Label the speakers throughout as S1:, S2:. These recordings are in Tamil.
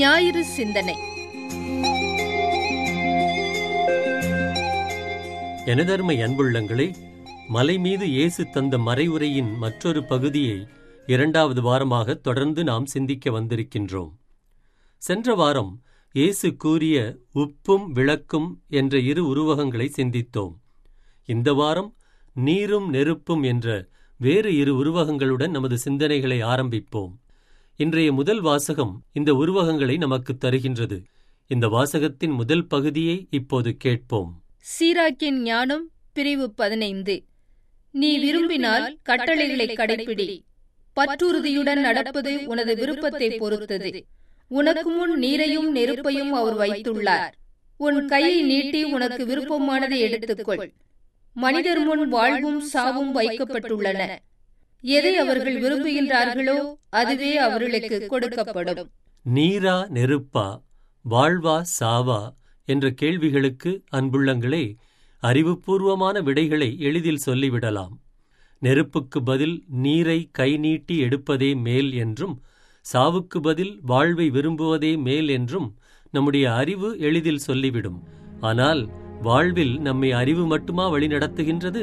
S1: ஞாயிறு சிந்தனை
S2: எனதர்மை அன்புள்ளங்களே மலை மீது இயேசு தந்த மறைவுரையின் மற்றொரு பகுதியை இரண்டாவது வாரமாக தொடர்ந்து நாம் சிந்திக்க வந்திருக்கின்றோம் சென்ற வாரம் இயேசு கூறிய உப்பும் விளக்கும் என்ற இரு உருவகங்களை சிந்தித்தோம் இந்த வாரம் நீரும் நெருப்பும் என்ற வேறு இரு உருவகங்களுடன் நமது சிந்தனைகளை ஆரம்பிப்போம் இன்றைய முதல் வாசகம் இந்த உருவகங்களை நமக்கு தருகின்றது இந்த வாசகத்தின் முதல் பகுதியை இப்போது கேட்போம்
S1: சீராக்கின் ஞானம் பிரிவு பதினைந்து நீ விரும்பினால் கட்டளைகளை கடைப்பிடி பற்றுறுதியுடன் நடப்பது உனது விருப்பத்தை பொறுத்தது உனக்கு முன் நீரையும் நெருப்பையும் அவர் வைத்துள்ளார் உன் கையை நீட்டி உனக்கு விருப்பமானதை எடுத்துக்கொள் மனிதர் முன் வாழ்வும் சாவும் வைக்கப்பட்டுள்ளன எதை அவர்கள் விரும்புகின்றார்களோ அதுவே அவர்களுக்கு கொடுக்கப்படும்
S2: நீரா நெருப்பா வாழ்வா சாவா என்ற கேள்விகளுக்கு அன்புள்ளங்களே அறிவுபூர்வமான விடைகளை எளிதில் சொல்லிவிடலாம் நெருப்புக்கு பதில் நீரை கை நீட்டி எடுப்பதே மேல் என்றும் சாவுக்கு பதில் வாழ்வை விரும்புவதே மேல் என்றும் நம்முடைய அறிவு எளிதில் சொல்லிவிடும் ஆனால் வாழ்வில் நம்மை அறிவு மட்டுமா வழிநடத்துகின்றது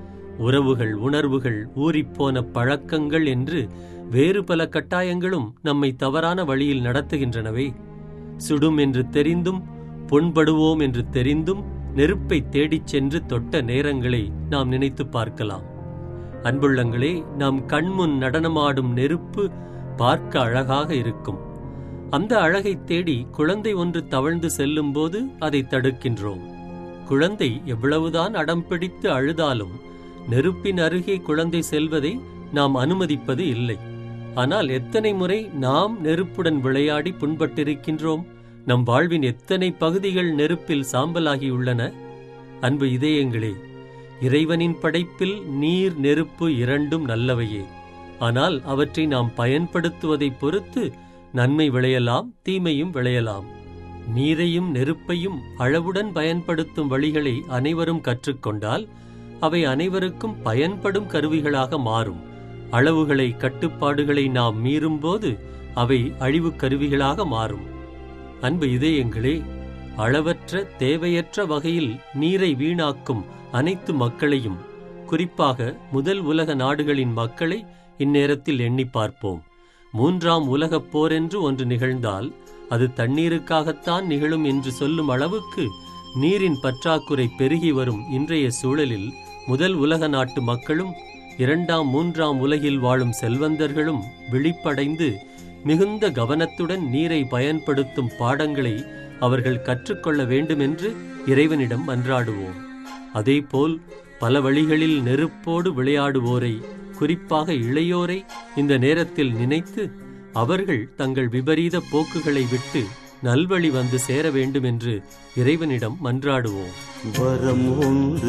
S2: உறவுகள் உணர்வுகள் ஊறிப்போன பழக்கங்கள் என்று வேறு பல கட்டாயங்களும் நம்மை தவறான வழியில் நடத்துகின்றனவே சுடும் என்று தெரிந்தும் புண்படுவோம் என்று தெரிந்தும் நெருப்பை தேடிச் சென்று தொட்ட நேரங்களை நாம் நினைத்து பார்க்கலாம் அன்புள்ளங்களே நாம் கண்முன் நடனமாடும் நெருப்பு பார்க்க அழகாக இருக்கும் அந்த அழகை தேடி குழந்தை ஒன்று தவழ்ந்து செல்லும்போது அதை தடுக்கின்றோம் குழந்தை எவ்வளவுதான் அடம் பிடித்து அழுதாலும் நெருப்பின் அருகே குழந்தை செல்வதை நாம் அனுமதிப்பது இல்லை ஆனால் எத்தனை முறை நாம் நெருப்புடன் விளையாடி புண்பட்டிருக்கின்றோம் நம் வாழ்வின் எத்தனை பகுதிகள் நெருப்பில் சாம்பலாகியுள்ளன அன்பு இதயங்களே இறைவனின் படைப்பில் நீர் நெருப்பு இரண்டும் நல்லவையே ஆனால் அவற்றை நாம் பயன்படுத்துவதை பொறுத்து நன்மை விளையலாம் தீமையும் விளையலாம் நீரையும் நெருப்பையும் அளவுடன் பயன்படுத்தும் வழிகளை அனைவரும் கற்றுக்கொண்டால் அவை அனைவருக்கும் பயன்படும் கருவிகளாக மாறும் அளவுகளை கட்டுப்பாடுகளை நாம் மீறும்போது அவை அழிவு கருவிகளாக மாறும் அன்பு இதயங்களே அளவற்ற தேவையற்ற வகையில் நீரை வீணாக்கும் அனைத்து மக்களையும் குறிப்பாக முதல் உலக நாடுகளின் மக்களை இந்நேரத்தில் எண்ணி பார்ப்போம் மூன்றாம் உலகப் போர் என்று ஒன்று நிகழ்ந்தால் அது தண்ணீருக்காகத்தான் நிகழும் என்று சொல்லும் அளவுக்கு நீரின் பற்றாக்குறை பெருகி வரும் இன்றைய சூழலில் முதல் உலக நாட்டு மக்களும் இரண்டாம் மூன்றாம் உலகில் வாழும் செல்வந்தர்களும் விழிப்படைந்து மிகுந்த கவனத்துடன் நீரை பயன்படுத்தும் பாடங்களை அவர்கள் கற்றுக்கொள்ள வேண்டுமென்று இறைவனிடம் மன்றாடுவோம் அதேபோல் பல வழிகளில் நெருப்போடு விளையாடுவோரை குறிப்பாக இளையோரை இந்த நேரத்தில் நினைத்து அவர்கள் தங்கள் விபரீத போக்குகளை விட்டு நல்வழி வந்து சேர வேண்டும் என்று இறைவனிடம் மன்றாடுவோம்
S3: வரம் ஒன்று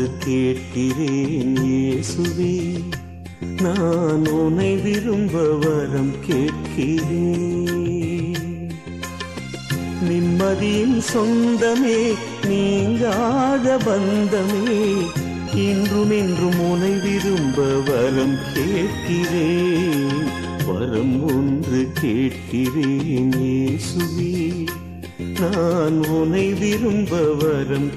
S3: கேட்கிறேன் இயேசுவே நான் உன்னை விரும்ப வரம் கேட்கிறேன் நிம்மதியின் சொந்தமே நீங்காத பந்தமே இன்றும் என்றும் உனை விரும்ப வரம் கேட்கிறேன் வரம் ஒன்று கேட்கிறேன் இயேசுவே நான் உனை விரும்ப வரம்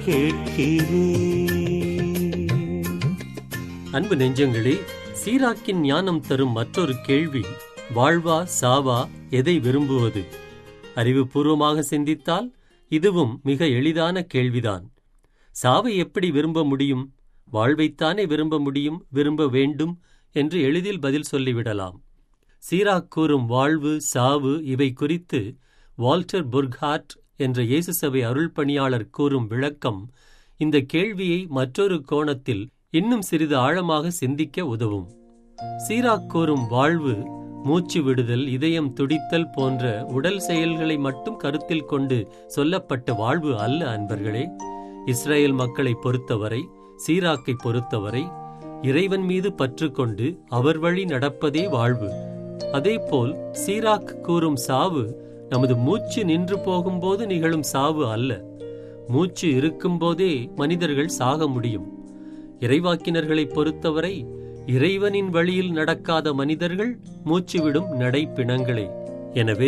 S3: கேட்கிறேன்
S2: அன்பு நெஞ்சங்களே சீராக்கின் ஞானம் தரும் மற்றொரு கேள்வி வாழ்வா சாவா எதை விரும்புவது அறிவுபூர்வமாக சிந்தித்தால் இதுவும் மிக எளிதான கேள்விதான் சாவை எப்படி விரும்ப முடியும் வாழ்வைத்தானே விரும்ப முடியும் விரும்ப வேண்டும் என்று எளிதில் பதில் சொல்லிவிடலாம் சீராக் கூறும் வாழ்வு சாவு இவை குறித்து வால்டர் புர்காட் என்ற இயேசு சபை அருள் பணியாளர் கூறும் விளக்கம் இந்த கேள்வியை மற்றொரு கோணத்தில் இன்னும் சிறிது ஆழமாக சிந்திக்க உதவும் சீராக் கூறும் வாழ்வு மூச்சு விடுதல் இதயம் துடித்தல் போன்ற உடல் செயல்களை மட்டும் கருத்தில் கொண்டு சொல்லப்பட்ட வாழ்வு அல்ல அன்பர்களே இஸ்ரேல் மக்களை பொறுத்தவரை சீராக்கை பொறுத்தவரை இறைவன் மீது பற்று கொண்டு அவர் வழி நடப்பதே வாழ்வு அதேபோல் சீராக் கூறும் சாவு நமது மூச்சு நின்று போகும்போது நிகழும் சாவு அல்ல மூச்சு இருக்கும்போதே மனிதர்கள் சாக முடியும் இறைவாக்கினர்களை பொறுத்தவரை இறைவனின் வழியில் நடக்காத மனிதர்கள் மூச்சுவிடும் நடைப்பிணங்களே எனவே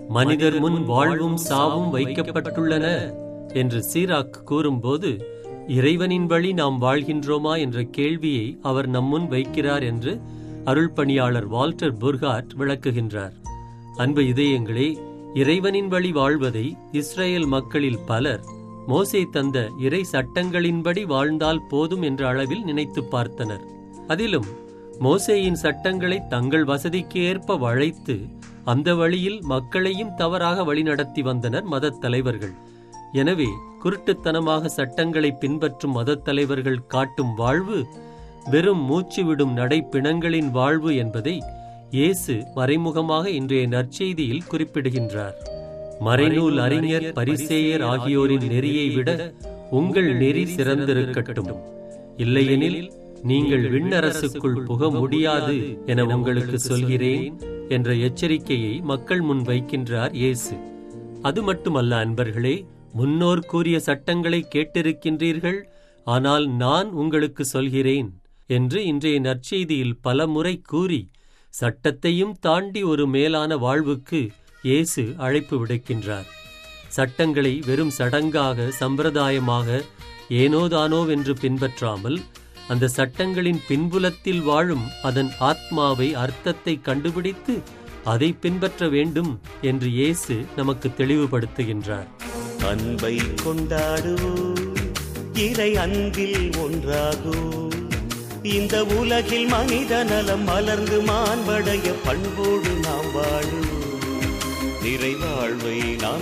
S2: மனிதர் முன் வாழ்வும் சாவும் வைக்கப்பட்டுள்ளன என்று சீராக் கூறும்போது இறைவனின் வழி நாம் வாழ்கின்றோமா என்ற கேள்வியை அவர் நம்முன் வைக்கிறார் என்று அருள்பணியாளர் வால்டர் புர்காட் விளக்குகின்றார் அன்பு இதயங்களே இறைவனின் வழி வாழ்வதை இஸ்ரேல் மக்களில் பலர் மோசே தந்த இறை சட்டங்களின்படி வாழ்ந்தால் போதும் என்ற அளவில் நினைத்து பார்த்தனர் அதிலும் மோசேயின் சட்டங்களை தங்கள் வசதிக்கு ஏற்ப வளைத்து அந்த வழியில் மக்களையும் தவறாக வழிநடத்தி வந்தனர் மதத் தலைவர்கள் எனவே குருட்டுத்தனமாக சட்டங்களை பின்பற்றும் மதத் தலைவர்கள் காட்டும் வாழ்வு வெறும் மூச்சு விடும் நடைப்பிணங்களின் வாழ்வு என்பதை இயேசு மறைமுகமாக இன்றைய நற்செய்தியில் குறிப்பிடுகின்றார் மறைநூல் அறிஞர் பரிசேயர் ஆகியோரின் நெறியை விட உங்கள் நெறி சிறந்திருக்கட்டும் இல்லையெனில் நீங்கள் விண்ணரசுக்குள் புக முடியாது என உங்களுக்கு சொல்கிறேன் என்ற எச்சரிக்கையை மக்கள் முன் வைக்கின்றார் இயேசு அது மட்டுமல்ல அன்பர்களே முன்னோர் கூறிய சட்டங்களை கேட்டிருக்கின்றீர்கள் ஆனால் நான் உங்களுக்கு சொல்கிறேன் என்று இன்றைய நற்செய்தியில் பல முறை கூறி சட்டத்தையும் தாண்டி ஒரு மேலான வாழ்வுக்கு இயேசு அழைப்பு விடுக்கின்றார் சட்டங்களை வெறும் சடங்காக சம்பிரதாயமாக ஏனோதானோவென்று பின்பற்றாமல் அந்த சட்டங்களின் பின்புலத்தில் வாழும் அதன் ஆத்மாவை அர்த்தத்தை கண்டுபிடித்து அதை பின்பற்ற வேண்டும் என்று இயேசு நமக்கு தெளிவுபடுத்துகின்றார்
S3: அன்பை கொண்டாடுவோம் இறை அன்பில் ஒன்றாகும் இந்த உலகில் மனித நலம் மலர்ந்து மாண்படைய பண்போடு நாம் வாழும் நிறைவாழ்வை நாம்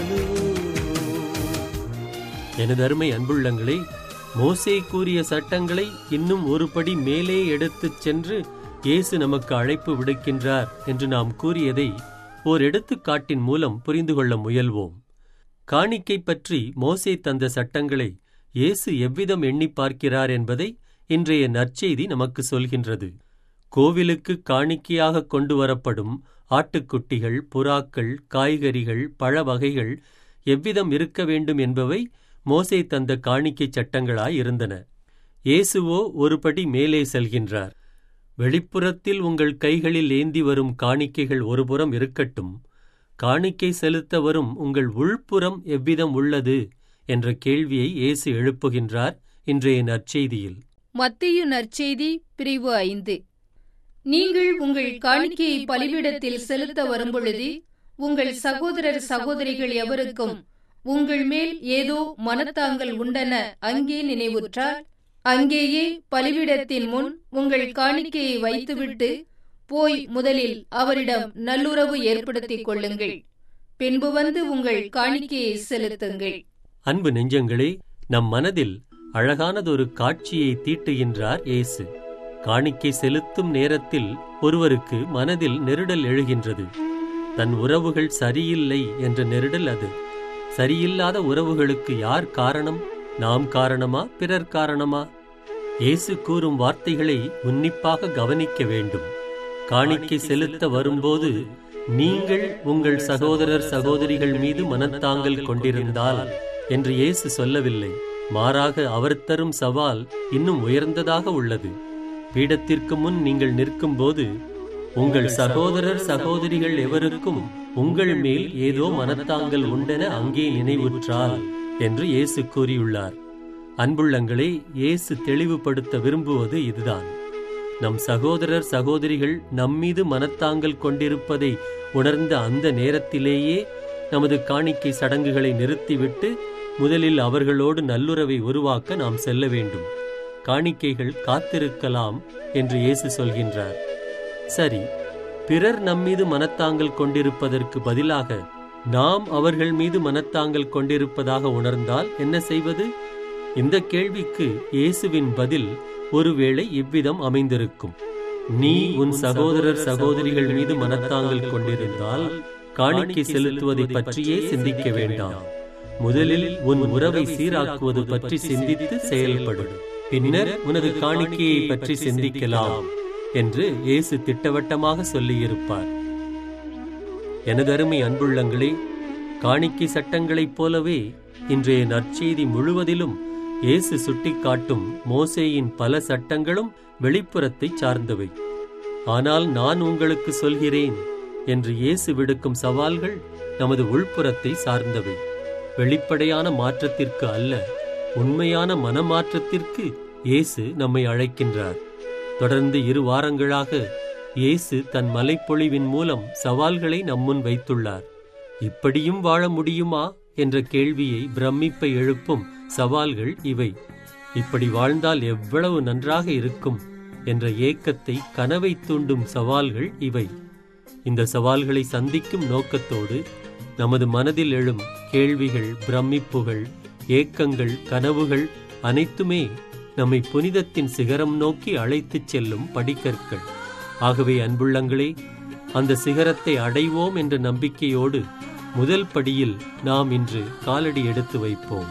S3: காணுவோம்
S2: எனது அருமை அன்புள்ளங்களே மோசே கூறிய சட்டங்களை இன்னும் ஒருபடி மேலே எடுத்துச் சென்று இயேசு நமக்கு அழைப்பு விடுக்கின்றார் என்று நாம் கூறியதை ஓர் எடுத்துக்காட்டின் மூலம் புரிந்து கொள்ள முயல்வோம் காணிக்கை பற்றி மோசே தந்த சட்டங்களை இயேசு எவ்விதம் எண்ணி பார்க்கிறார் என்பதை இன்றைய நற்செய்தி நமக்கு சொல்கின்றது கோவிலுக்கு காணிக்கையாக கொண்டு வரப்படும் ஆட்டுக்குட்டிகள் புறாக்கள் காய்கறிகள் பழ வகைகள் எவ்விதம் இருக்க வேண்டும் என்பவை மோசே தந்த காணிக்கை சட்டங்களாய் இருந்தன இயேசுவோ ஒருபடி மேலே செல்கின்றார் வெளிப்புறத்தில் உங்கள் கைகளில் ஏந்தி வரும் காணிக்கைகள் ஒருபுறம் இருக்கட்டும் காணிக்கை செலுத்த வரும் உங்கள் உள்புறம் எவ்விதம் உள்ளது என்ற கேள்வியை இயேசு எழுப்புகின்றார் இன்றைய நற்செய்தியில்
S1: மத்திய நற்செய்தி பிரிவு ஐந்து நீங்கள் உங்கள் காணிக்கையை பலிபீடத்தில் செலுத்த வரும்பொழுது உங்கள் சகோதரர் சகோதரிகள் எவருக்கும் உங்கள் மேல் ஏதோ மனத்தாங்கள் உண்டன அங்கே நினைவுற்றால் அங்கேயே பலிபீடத்தின் முன் உங்கள் காணிக்கையை வைத்துவிட்டு போய் முதலில் அவரிடம் நல்லுறவு ஏற்படுத்திக் கொள்ளுங்கள் பின்பு வந்து உங்கள் காணிக்கையை செலுத்துங்கள்
S2: அன்பு நெஞ்சங்களே நம் மனதில் அழகானதொரு காட்சியை தீட்டுகின்றார் இயேசு காணிக்கை செலுத்தும் நேரத்தில் ஒருவருக்கு மனதில் நெருடல் எழுகின்றது தன் உறவுகள் சரியில்லை என்ற நெருடல் அது சரியில்லாத உறவுகளுக்கு யார் காரணம் நாம் காரணமா பிறர் காரணமா இயேசு கூறும் வார்த்தைகளை உன்னிப்பாக கவனிக்க வேண்டும் காணிக்கை செலுத்த வரும்போது நீங்கள் உங்கள் சகோதரர் சகோதரிகள் மீது மனத்தாங்கல் கொண்டிருந்தால் என்று இயேசு சொல்லவில்லை மாறாக அவர் தரும் சவால் இன்னும் உயர்ந்ததாக உள்ளது பீடத்திற்கு முன் நீங்கள் நிற்கும்போது உங்கள் சகோதரர் சகோதரிகள் எவருக்கும் உங்கள் மேல் ஏதோ மனத்தாங்கல் உண்டென அங்கே நினைவுற்றால் என்று இயேசு கூறியுள்ளார் அன்புள்ளங்களே இயேசு தெளிவுபடுத்த விரும்புவது இதுதான் நம் சகோதரர் சகோதரிகள் நம்மீது மனத்தாங்கல் கொண்டிருப்பதை உணர்ந்த அந்த நேரத்திலேயே நமது காணிக்கை சடங்குகளை நிறுத்திவிட்டு முதலில் அவர்களோடு நல்லுறவை உருவாக்க நாம் செல்ல வேண்டும் காணிக்கைகள் காத்திருக்கலாம் என்று இயேசு சொல்கின்றார் சரி பிறர் நம்மீது மனத்தாங்கல் கொண்டிருப்பதற்கு பதிலாக நாம் அவர்கள் மீது மனத்தாங்கல் கொண்டிருப்பதாக உணர்ந்தால் என்ன செய்வது இந்த கேள்விக்கு இயேசுவின் பதில் ஒருவேளை இவ்விதம் அமைந்திருக்கும் நீ உன் சகோதரர் சகோதரிகள் மீது மனத்தாங்கல் கொண்டிருந்தால் காணிக்கை செலுத்துவதை பற்றியே சிந்திக்க வேண்டாம் முதலில் உன் உறவை சீராக்குவது பற்றி சிந்தித்து செயல்படு பின்னர் உனது காணிக்கையை பற்றி சிந்திக்கலாம் என்று இயேசு திட்டவட்டமாக சொல்லியிருப்பார் எனதருமை அன்புள்ளங்களே காணிக்கை சட்டங்களைப் போலவே இன்றைய நற்செய்தி முழுவதிலும் இயேசு சுட்டிக்காட்டும் மோசேயின் பல சட்டங்களும் வெளிப்புறத்தை சார்ந்தவை ஆனால் நான் உங்களுக்கு சொல்கிறேன் என்று இயேசு விடுக்கும் சவால்கள் நமது உள்புறத்தை சார்ந்தவை வெளிப்படையான மாற்றத்திற்கு அல்ல உண்மையான மனமாற்றத்திற்கு இயேசு நம்மை அழைக்கின்றார் தொடர்ந்து இரு வாரங்களாக இயேசு தன் மலைப்பொழிவின் மூலம் சவால்களை நம்முன் வைத்துள்ளார் இப்படியும் வாழ முடியுமா என்ற கேள்வியை பிரமிப்பை எழுப்பும் சவால்கள் இவை இப்படி வாழ்ந்தால் எவ்வளவு நன்றாக இருக்கும் என்ற ஏக்கத்தை கனவை தூண்டும் சவால்கள் இவை இந்த சவால்களை சந்திக்கும் நோக்கத்தோடு நமது மனதில் எழும் கேள்விகள் பிரமிப்புகள் ஏக்கங்கள் கனவுகள் அனைத்துமே நம்மை புனிதத்தின் சிகரம் நோக்கி அழைத்துச் செல்லும் படிக்கற்கள் ஆகவே அன்புள்ளங்களே அந்த சிகரத்தை அடைவோம் என்ற நம்பிக்கையோடு முதல் படியில் நாம் இன்று காலடி எடுத்து வைப்போம்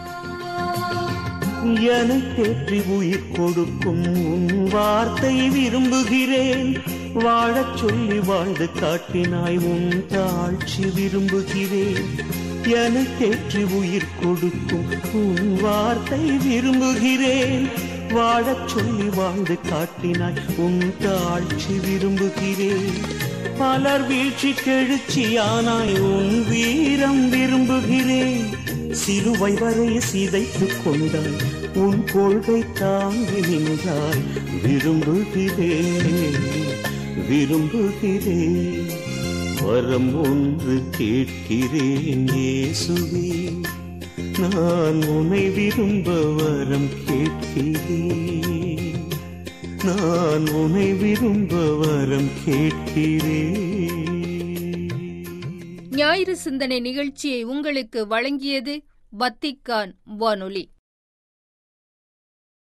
S3: என தேற்றி உயிர் கொடுக்கும் உன் வார்த்தை விரும்புகிறேன் வாழச் சொல்லி வாழ்ந்து காட்டினாய் உன் தாழ்ச்சி விரும்புகிறேன் என தேற்றி உயிர் கொடுக்கும் உன் வார்த்தை விரும்புகிறேன் வாழச் சொல்லி வாழ்ந்து காட்டினாய் உன் தாழ்ச்சி விரும்புகிறேன் பலர் வீழ்ச்சி கெழுச்சியானாய் உன் வீரம் விரும்புகிறேன் சிலுவை வரை சிதைத்துக் கொண்டாய் உன் கொள்கை தாங்கி நின்றாய் விரும்புகிறேன் விரும்புகிறேன் வரம் ஒன்று கேட்கிறேன் இயேசுவே நான் உன்னை விரும்ப வரம் கேட்கிறேன் நான் உன்னை விரும்ப வரம் கேட்கிறேன்
S1: ஞாயிறு சிந்தனை நிகழ்ச்சியை உங்களுக்கு வழங்கியது வத்திக்கான் வானொலி